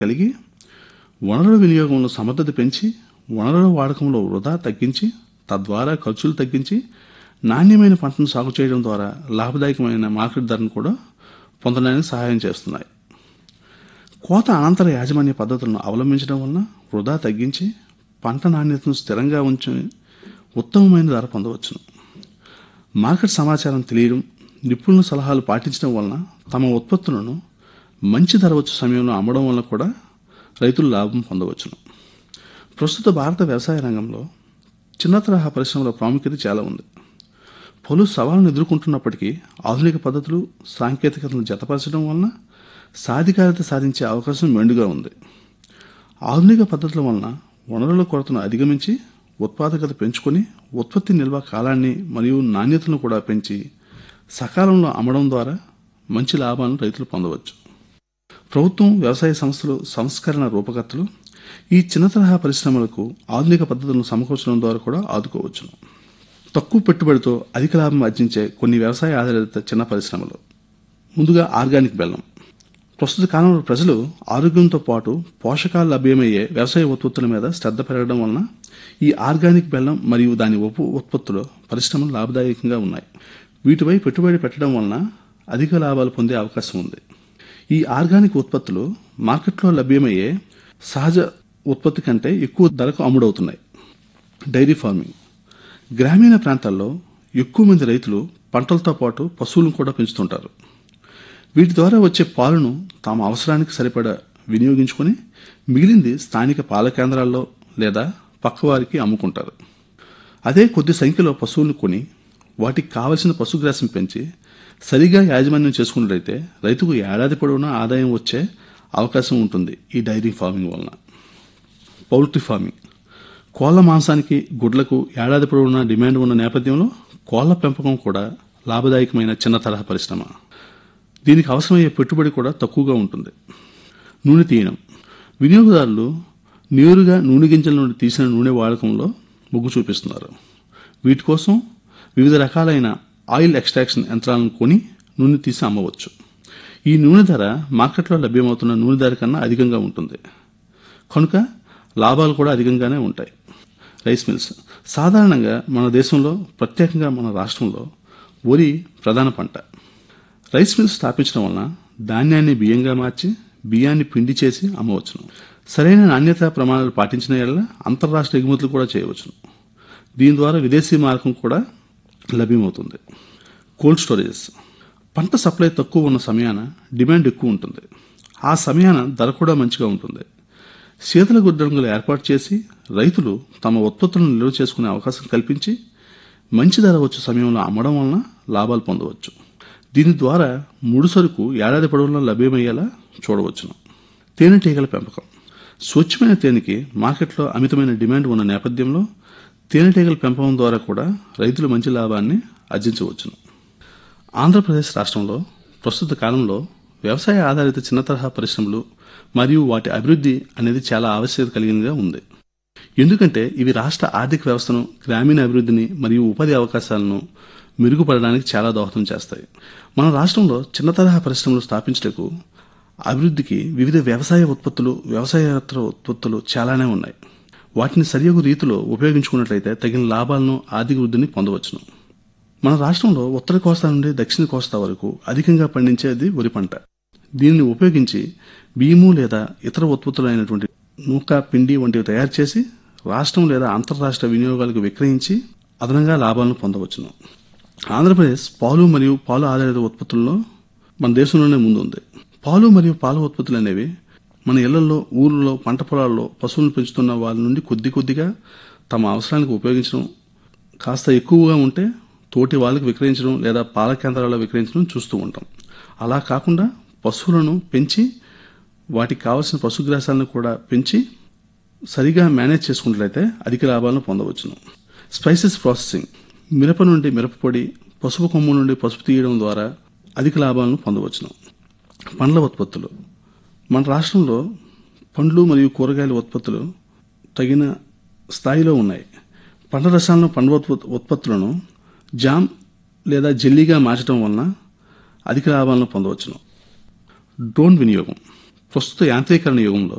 కలిగి వనరుల వినియోగంలో సమర్థత పెంచి వనరుల వాడకంలో వృధా తగ్గించి తద్వారా ఖర్చులు తగ్గించి నాణ్యమైన పంటను సాగు చేయడం ద్వారా లాభదాయకమైన మార్కెట్ ధరను కూడా పొందడానికి సహాయం చేస్తున్నాయి కోత అనంతర యాజమాన్య పద్ధతులను అవలంబించడం వలన వృధా తగ్గించి పంట నాణ్యతను స్థిరంగా ఉంచి ఉత్తమమైన ధర పొందవచ్చును మార్కెట్ సమాచారం తెలియడం నిపుణుల సలహాలు పాటించడం వలన తమ ఉత్పత్తులను మంచి ధర వచ్చే సమయంలో అమ్మడం వలన కూడా రైతులు లాభం పొందవచ్చును ప్రస్తుత భారత వ్యవసాయ రంగంలో చిన్న తరహా పరిశ్రమల ప్రాముఖ్యత చాలా ఉంది పలు సవాళ్లను ఎదుర్కొంటున్నప్పటికీ ఆధునిక పద్ధతులు సాంకేతికతను జతపరచడం వలన సాధికారత సాధించే అవకాశం మెండుగా ఉంది ఆధునిక పద్ధతుల వలన వనరుల కొరతను అధిగమించి ఉత్పాదకత పెంచుకొని ఉత్పత్తి నిల్వ కాలాన్ని మరియు నాణ్యతను కూడా పెంచి సకాలంలో అమ్మడం ద్వారా మంచి లాభాలను రైతులు పొందవచ్చు ప్రభుత్వం వ్యవసాయ సంస్థలు సంస్కరణ రూపకర్తలు ఈ చిన్న తరహా పరిశ్రమలకు ఆధునిక పద్ధతులను సమకూర్చడం ద్వారా కూడా ఆదుకోవచ్చును తక్కువ పెట్టుబడితో అధిక లాభం ఆర్జించే కొన్ని వ్యవసాయ ఆధారిత చిన్న పరిశ్రమలు ముందుగా ఆర్గానిక్ బెల్లం ప్రస్తుత కాలంలో ప్రజలు ఆరోగ్యంతో పాటు పోషకాలు లభ్యమయ్యే వ్యవసాయ ఉత్పత్తుల మీద శ్రద్ధ పెరగడం వలన ఈ ఆర్గానిక్ బెల్లం మరియు దాని ఉప ఉత్పత్తులు పరిశ్రమలు లాభదాయకంగా ఉన్నాయి వీటిపై పెట్టుబడి పెట్టడం వలన అధిక లాభాలు పొందే అవకాశం ఉంది ఈ ఆర్గానిక్ ఉత్పత్తులు మార్కెట్లో లభ్యమయ్యే సహజ ఉత్పత్తి కంటే ఎక్కువ ధరకు అమ్ముడవుతున్నాయి డైరీ ఫార్మింగ్ గ్రామీణ ప్రాంతాల్లో ఎక్కువ మంది రైతులు పంటలతో పాటు పశువులను కూడా పెంచుతుంటారు వీటి ద్వారా వచ్చే పాలను తమ అవసరానికి సరిపడా వినియోగించుకొని మిగిలింది స్థానిక పాల కేంద్రాల్లో లేదా పక్కవారికి అమ్ముకుంటారు అదే కొద్ది సంఖ్యలో పశువులను కొని వాటికి కావలసిన పశుగ్రాసం పెంచి సరిగా యాజమాన్యం చేసుకున్నట్లయితే రైతుకు ఏడాది పొడవునా ఆదాయం వచ్చే అవకాశం ఉంటుంది ఈ డైరీ ఫార్మింగ్ వలన పౌల్ట్రీ ఫార్మింగ్ కోళ్ల మాంసానికి గుడ్లకు ఏడాది పొడవునా డిమాండ్ ఉన్న నేపథ్యంలో కోళ్ల పెంపకం కూడా లాభదాయకమైన చిన్న తరహా పరిశ్రమ దీనికి అవసరమయ్యే పెట్టుబడి కూడా తక్కువగా ఉంటుంది నూనె తీయడం వినియోగదారులు నేరుగా నూనె గింజల నుండి తీసిన నూనె వాడకంలో మొగ్గు చూపిస్తున్నారు వీటి కోసం వివిధ రకాలైన ఆయిల్ ఎక్స్ట్రాక్షన్ యంత్రాలను కొని నూనె తీసి అమ్మవచ్చు ఈ నూనె ధర మార్కెట్లో లభ్యమవుతున్న నూనె ధర కన్నా అధికంగా ఉంటుంది కనుక లాభాలు కూడా అధికంగానే ఉంటాయి రైస్ మిల్స్ సాధారణంగా మన దేశంలో ప్రత్యేకంగా మన రాష్ట్రంలో వరి ప్రధాన పంట రైస్ మిల్స్ స్థాపించడం వలన ధాన్యాన్ని బియ్యంగా మార్చి బియ్యాన్ని పిండి చేసి అమ్మవచ్చును సరైన నాణ్యత ప్రమాణాలు పాటించిన ఎడల అంతర్రాష్ట్ర ఎగుమతులు కూడా చేయవచ్చును దీని ద్వారా విదేశీ మార్గం కూడా లభ్యమవుతుంది కోల్డ్ స్టోరేజెస్ పంట సప్లై తక్కువ ఉన్న సమయాన డిమాండ్ ఎక్కువ ఉంటుంది ఆ సమయాన ధర కూడా మంచిగా ఉంటుంది శీతల గుడ్డంగులు ఏర్పాటు చేసి రైతులు తమ ఉత్పత్తులను నిల్వ చేసుకునే అవకాశం కల్పించి మంచి ధర వచ్చే సమయంలో అమ్మడం వలన లాభాలు పొందవచ్చు దీని ద్వారా ముడి సరుకు ఏడాది పొడవునా లభ్యమయ్యేలా చూడవచ్చును తేనెటీగల పెంపకం స్వచ్ఛమైన తేనెకి మార్కెట్లో అమితమైన డిమాండ్ ఉన్న నేపథ్యంలో తేనెటీగల పెంపకం ద్వారా కూడా రైతులు మంచి లాభాన్ని ఆర్జించవచ్చును ఆంధ్రప్రదేశ్ రాష్ట్రంలో ప్రస్తుత కాలంలో వ్యవసాయ ఆధారిత చిన్న తరహా పరిశ్రమలు మరియు వాటి అభివృద్ధి అనేది చాలా ఆవశ్యకత కలిగినదిగా ఉంది ఎందుకంటే ఇవి రాష్ట్ర ఆర్థిక వ్యవస్థను గ్రామీణ అభివృద్ధిని మరియు ఉపాధి అవకాశాలను మెరుగుపడడానికి చాలా దోహదం చేస్తాయి మన రాష్ట్రంలో చిన్న తరహా పరిశ్రమలు స్థాపించటకు అభివృద్ధికి వివిధ వ్యవసాయ ఉత్పత్తులు వ్యవసాయేతర ఉత్పత్తులు చాలానే ఉన్నాయి వాటిని సరియగు రీతిలో ఉపయోగించుకున్నట్లయితే తగిన లాభాలను ఆర్థిక వృద్ధిని పొందవచ్చును మన రాష్ట్రంలో ఉత్తర కోస్తా నుండి దక్షిణ కోస్తా వరకు అధికంగా పండించేది వరి పంట దీనిని ఉపయోగించి బియ్యము లేదా ఇతర ఉత్పత్తులైనటువంటి నూక పిండి వంటివి తయారు చేసి రాష్ట్రం లేదా అంతర్రాష్ట్ర వినియోగాలకు విక్రయించి అదనంగా లాభాలను పొందవచ్చును ఆంధ్రప్రదేశ్ పాలు మరియు పాలు ఆధారిత ఉత్పత్తుల్లో మన దేశంలోనే ముందుంది పాలు మరియు పాల ఉత్పత్తులు అనేవి మన ఇళ్లలో ఊర్లలో పంట పొలాల్లో పశువులను పెంచుతున్న వాళ్ళ నుండి కొద్ది కొద్దిగా తమ అవసరానికి ఉపయోగించడం కాస్త ఎక్కువగా ఉంటే తోటి వాళ్ళకి విక్రయించడం లేదా పాల కేంద్రాల్లో విక్రయించడం చూస్తూ ఉంటాం అలా కాకుండా పశువులను పెంచి వాటికి కావలసిన పశుగ్రాసాలను కూడా పెంచి సరిగా మేనేజ్ చేసుకున్నట్లయితే అధిక లాభాలను పొందవచ్చును స్పైసెస్ ప్రాసెసింగ్ మిరప నుండి మిరపపొడి పసుపు కొమ్ము నుండి పసుపు తీయడం ద్వారా అధిక లాభాలను పొందవచ్చును పండ్ల ఉత్పత్తులు మన రాష్ట్రంలో పండ్లు మరియు కూరగాయల ఉత్పత్తులు తగిన స్థాయిలో ఉన్నాయి పండ్ల రసాలను పండ్ల ఉత్పత్- ఉత్పత్తులను జామ్ లేదా జెల్లీగా మార్చడం వలన అధిక లాభాలను పొందవచ్చును డ్రోన్ వినియోగం ప్రస్తుత యాంత్రీకరణ యుగంలో